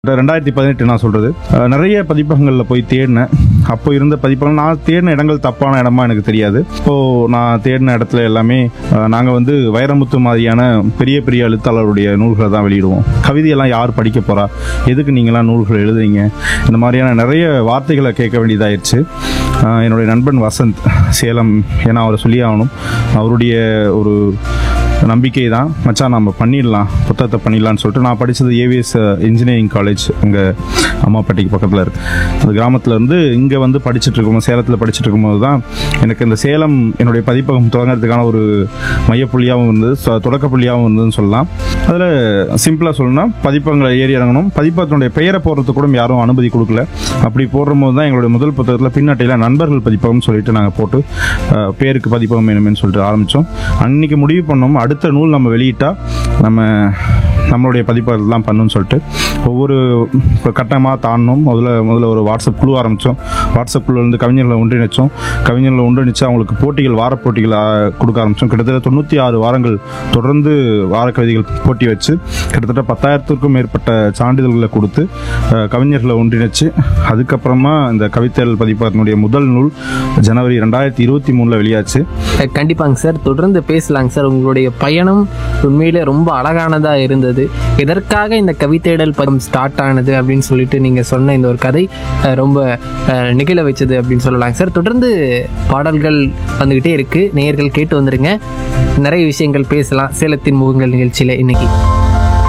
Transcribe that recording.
ரெண்டாயிரத்தி பதினெட்டு நான் சொல்றது அஹ், நிறைய பதிப்பகங்களில் போய் தேடினேன் அப்போ இருந்த பதிப்பகம் நான் தேடின இடங்கள் தப்பான இடமா எனக்கு தெரியாது இப்போ நான் தேடின இடத்துல எல்லாமே அஹ், நாங்க வந்து வைரமுத்து மாதிரியான பெரிய பெரிய எழுத்தாளருடைய நூல்களை தான் வெளியிடுவோம் கவிதையெல்லாம் யார் படிக்க போறா எதுக்கு நீங்களாம் நூல்கள் எழுதுறீங்க இந்த மாதிரியான நிறைய வார்த்தைகளை கேட்க வேண்டியதாயிருச்சு அஹ், என்னுடைய நண்பன் வசந்த் சேலம் ஏன்னா அவரை சொல்லி ஆகணும் அவருடைய ஒரு நம்பிக்கை தான் மச்சான் நம்ம பண்ணிடலாம் புத்தகத்தை பண்ணிடலாம்னு சொல்லிட்டு நான் படித்தது ஏவிஎஸ் இன்ஜினியரிங் காலேஜ் அங்கே அம்மாப்பேட்டைக்கு பக்கத்தில் இருக்கு அந்த கிராமத்துல இருந்து இங்கே வந்து படிச்சுட்டு இருக்கும்போது சேலத்தில் படிச்சுட்டு இருக்கும்போது தான் எனக்கு இந்த சேலம் என்னுடைய பதிப்பகம் தொடங்குறதுக்கான ஒரு மையப்புள்ளியாகவும் இருந்தது சொ- தொடக்க புள்ளியாகவும் இருந்ததுன்னு சொல்லலாம் அதில் சிம்பிளாக சொல்லணும்னா பதிப்பகங்களை ஏறி இறங்கணும் பதிப்பகத்தினுடைய பெயரை போடுறதுக்கு கூட யாரும் அனுமதி கொடுக்கல அப்படி போடும்போது தான் எங்களுடைய முதல் புத்தகத்தில் பின்னட்டையில் நண்பர்கள் பதிப்பகம் சொல்லிட்டு நாங்கள் போட்டு அஹ், பேருக்கு பதிப்பகம் வேணுமேனு சொல்லிட்டு ஆரம்பித்தோம் அன்னைக்கு முடிவு பண்ணோம் அடுத்த நூல் நம்ம வெளியிட்டா நம்ம நம்மளுடைய பதிப்பகத்தான் பண்ணணும்னு சொல்லிட்டு ஒவ்வொரு கட்டமாக தாண்டணும் முதல்ல முதல்ல ஒரு வாட்ஸ்அப் குழு ஆரம்பித்தோம் வாட்ஸ்அப் குழுல இருந்து கவிஞர்களை ஒன்றிணைச்சோம் கவிஞர்களை ஒன்றிணைச்சு அவங்களுக்கு போட்டிகள் வார போட்டிகள் ஆ, கொடுக்க ஆரம்பித்தோம் கிட்டத்தட்ட தொண்ணூற்றி ஆறு வாரங்கள் தொடர்ந்து வார கவிதைகள் போட்டி வச்சு கிட்டத்தட்ட பத்தாயிரத்திற்கும் மேற்பட்ட சான்றிதழ்களை கொடுத்து அஹ், கவிஞர்களை ஒன்றிணைச்சு அதுக்கப்புறமா இந்த கவிதைகள் பதிப்பகத்தினுடைய முதல் நூல் ஜனவரி ரெண்டாயிரத்தி இருபத்தி மூணில் வெளியாச்சு அஹ் கண்டிப்பாங்க சார் தொடர்ந்து பேசலாங்க சார் உங்களுடைய பயணம் உண்மையிலே ரொம்ப அழகானதா இருந்தது எதற்காக இந்த கவிதைடல் பதம் ஸ்டார்ட் ஆனது அப்படின்னு சொல்லிட்டு நீங்க சொன்ன இந்த ஒரு கதை அஹ் ரொம்ப அஹ், நிகழ வச்சது அப்படின்னு சொல்லலாங்க சார் தொடர்ந்து பாடல்கள் வந்துகிட்டே இருக்கு நேயர்கள் கேட்டு வந்துருங்க நிறைய விஷயங்கள் பேசலாம் சேலத்தின் முகங்கள் நிகழ்ச்சியில இன்னைக்கு